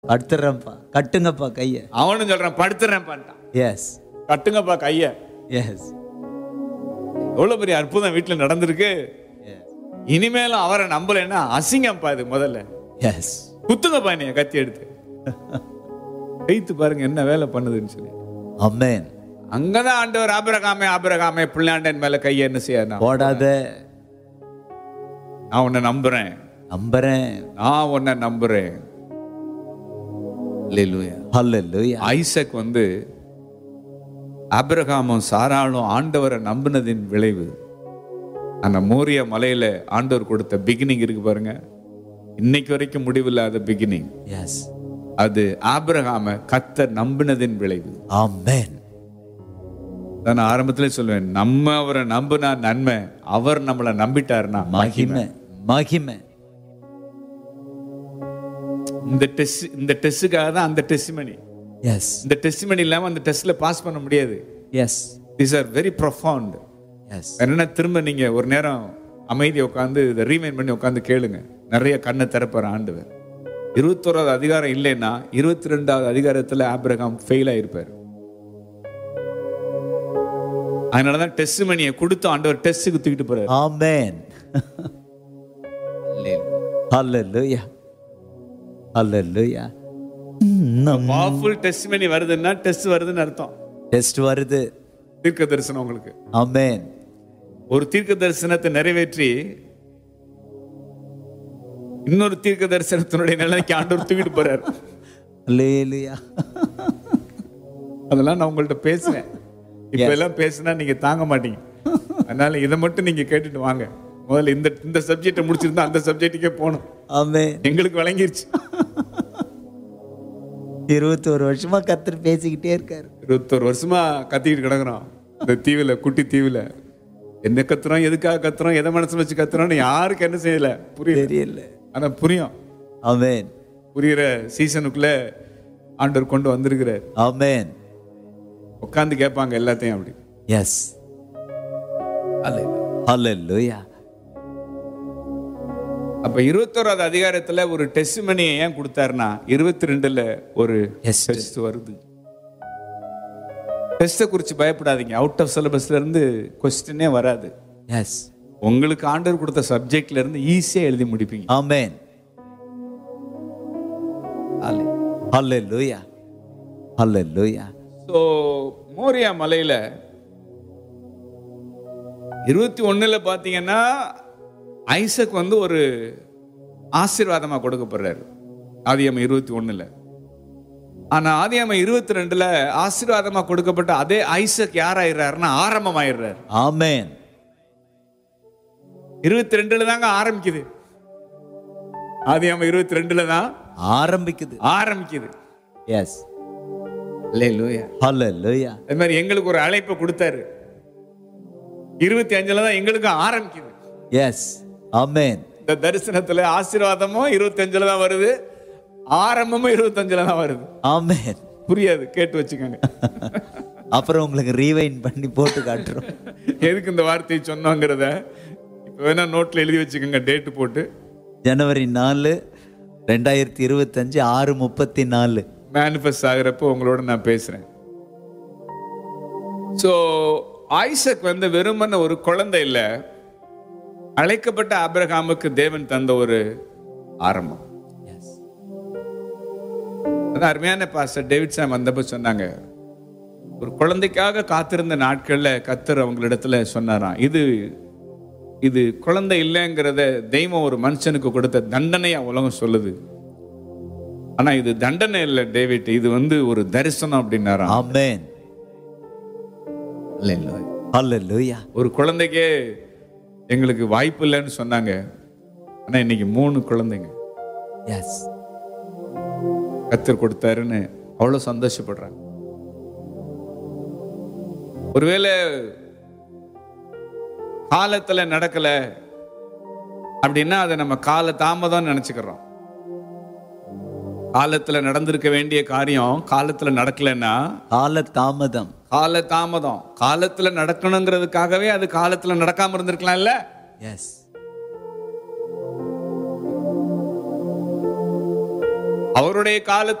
படுத்துறேன்ப்பா கட்டுங்கப்பா கைய அவனும் சொல்றான் படுத்துறேன் பண்ணிட்டான் எஸ் கட்டுங்கப்பா கைய எஸ் எவ்வளவு பெரிய அற்புதம் வீட்டுல நடந்திருக்கு இனிமேலும் அவரை நம்பலைன்னா அசிங்கம்ப்பா இது முதல்ல எஸ் குத்துங்கப்பா நீ கத்தி எடுத்து கைத்து பாருங்க என்ன வேலை பண்ணுதுன்னு சொல்லி அம்மேன் அங்கதான் ஆண்டவர் ஆபிரகாமே ஆபிரகாமே பிள்ளையாண்டன் மேல கையை என்ன செய்யணும் போடாத நான் உன்னை நம்புறேன் நம்புறேன் நான் உன்னை நம்புறேன் அல்லேலூயா. ஹalleluya ஐசக் வந்து ஆபிரகாமும் சாராளும் ஆண்டவரை நம்பினதின் விளைவு அந்த மோரிய மலையில ஆண்டவர் கொடுத்த பிகினிங் இருக்கு பாருங்க இன்னைக்கு வரைக்கும் முடிவில்லாத பிகினிங் எஸ் அது ஆபிரகாம கத்த நம்பினதின் விளைவு ஆமென் நான் ஆரம்பத்திலே சொல்லுவேன் நம்ம அவரை நம்பினா நன்மை அவர் நம்மளை நம்பிட்டாருன்னா மகிமை மகிமை இந்த டெஸ்ட் இந்த டெஸ்ட்டுக்காக தான் அந்த டெஸ்ட்மனி எஸ் இந்த டெஸ்ட்மனி இல்லாம அந்த டெஸ்ட்ல பாஸ் பண்ண முடியாது yes this are very profound yes என்னன்னா திரும்ப நீங்க ஒரு நேரம் அமைதியை உட்காந்து இதை ரீமைண்ட் பண்ணி உட்காந்து கேளுங்க நிறைய கண்ணை திறப்பார் ஆண்டவர் இருபத்தோராவது அதிகாரம் இல்லைன்னா இருபத்தி ரெண்டாவது அதிகாரத்துல ஆபிரகாம் ஃபெயில் ஆயிருப்பார் அதனாலதான் டெஸ்ட் மணியை கொடுத்து ஆண்டவர் டெஸ்ட்டுக்கு தூக்கிட்டு போறாரு ஆமென் ஹalleluya ஹalleluya நம் பவர்ஃபுல் டெஸ்ட் மணி வருதுன்னா டெஸ்ட் வருதுன்னு அர்த்தம் டெஸ்ட் வருது தீர்க்க தரிசனம் உங்களுக்கு ஆமென் ஒரு தீர்க்க தரிசனத்தை நிறைவேற்றி இன்னொரு தீர்க்க தரிசனத்தினுடைய நிலைக்கு ஆண்டவர் தூக்கிட்டு போறாரு ஹalleluya அதெல்லாம் நான் உங்கள்ட்ட பேசுவேன் இப்ப எல்லாம் பேசினா நீங்க தாங்க மாட்டீங்க அதனால இதை மட்டும் நீங்க கேட்டுட்டு வாங்க முதல்ல இந்த இந்த சப்ஜெக்டை முடிச்சிருந்தா அந்த சப்ஜெக்ட்டுக்கே போகணும் ஆமென் எங்களுக்கு விளங்கிருச்சு இருபத்தோரு வருஷமா கத்தர் பேசிக்கிட்டே இருக்காரு இருபத்தொரு வருஷமா கத்திக்கிட்டு கிடக்குறோம் இந்த தீவுல குட்டி தீவுல என்ன கத்துறோம் எதுக்காக கத்துறோம் எதை மனசுல வச்சு கத்துறோம்னு யாருக்கு என்ன செய்யல புரியல தெரியல ஆனா புரியும் ஆமென் புரியுற சீசனுக்குள்ள ஆண்டவர் கொண்டு வந்திருக்கிறார் ஆமென் உட்காந்து கேட்பாங்க எல்லாத்தையும் அப்படி எஸ் ஹalleluya அப்ப இருபத்தோராவது அதிகாரத்துல ஒரு டெஸ்ட் மணியை ஏன் கொடுத்தாருன்னா இருபத்தி ரெண்டுல ஒரு Yes. டெஸ்ட் வருது டெஸ்ட்டை குறித்து பயப்படாதீங்க அவுட் ஆஃப் சிலபஸ்ல இருந்து கொஸ்டினே வராது எஸ் உங்களுக்கு ஆண்டவர் கொடுத்த சப்ஜெக்ட்ல இருந்து ஈஸியா எழுதி முடிப்பீங்க ஆமென் ஹalleluya ஹalleluya ஸோ மோரியா மலையில இருபத்தி ஒண்ணுல பாத்தீங்கன்னா ஐசக் வந்து ஒரு ஆசீர்வாதமா கொடுக்கப்படுறாரு ஆதியாம இருபத்தி ஒண்ணுல ஆனா ஆதியாம இருபத்தி ரெண்டுல ஆசீர்வாதமா கொடுக்கப்பட்ட அதே ஐசக் யாராயிடுறாருன்னா ஆரம்பமாயிடுறாரு ஆமென் இருபத்தி ரெண்டுல தாங்க ஆரம்பிக்குது ஆதியாம இருபத்தி ரெண்டுல தான் ஆரம்பிக்குது ஆரம்பிக்குது எஸ் அல்லேலூயா ஹalleluya அது மாதிரி எங்களுக்கு ஒரு அழைப்பை கொடுத்தாரு இருபத்தி அஞ்சுல தான் எங்களுக்கு ஆரம்பிக்குது எஸ் ஆமென் இந்த தரிசனத்துல ஆசீர்வாதமும் இருபத்தி அஞ்சுல தான் வருது ஆரம்பமும் இருபத்தஞ்சுல தான் வருது ஆமென் புரியாது கேட்டு வச்சுக்கோங்க அப்புறம் உங்களுக்கு ரீவைண்ட் பண்ணி போட்டு காட்டுறோம் எதுக்கு இந்த வார்த்தையை சொன்னோங்கிறத இப்ப வேணா நோட்ல எழுதி வச்சுக்கோங்க டேட்டு போட்டு ஜனவரி நாலு ரெண்டாயிரத்தி இருபத்தஞ்சு ஆறு முப்பத்தி நாலு மேனிஃபெஸ்ட் ஆகிறப்போ உங்களோட நான் பேசுறேன் ஸோ ஐசக் வந்து வெறுமன ஒரு குழந்தை இல்லை அழைக்கப்பட்ட ஆபிரகாமுக்கு தேவன் தந்த ஒரு ஆரம்பம் எஸ் அதான் அருமையான பாஸ்டர் டேவிட் சாம் வந்தப்ப சொன்னாங்க ஒரு குழந்தைக்காக காத்திருந்த நாட்கள்ல கத்தர் அவங்களிடத்துல சொன்னாராம் இது இது குழந்தை இல்லைங்கிறத தெய்வம் ஒரு மனுஷனுக்கு கொடுத்த தண்டனையா உலகம் சொல்லுது ஆனா இது தண்டனை இல்லை டேவிட் இது வந்து ஒரு தரிசனம் அப்படின்னாராம் ஆமென் ஹalleluya ஒரு குழந்தைக்கே எங்களுக்கு வாய்ப்பு இல்லைன்னு சொன்னாங்க ஆனா இன்னைக்கு மூணு குழந்தைங்க எஸ் கத்தர் கொடுத்தாருன்னு அவ்வளவு சந்தோஷப்படுறாங்க ஒருவேளை காலத்துல நடக்கல அப்படின்னா அதை நம்ம கால தாமதம் நினைச்சுக்கிறோம் காலத்துல நடந்திருக்க வேண்டிய காரியம் காலத்துல நடக்கலைன்னா கால தாமதம் கால தாமதம் காலத்துல நடக்கணுங்கிறதுக்காகவே அது காலத்துல நடக்காம இருந்திருக்கலாம்ல எஸ் அவருடைய காலத்துல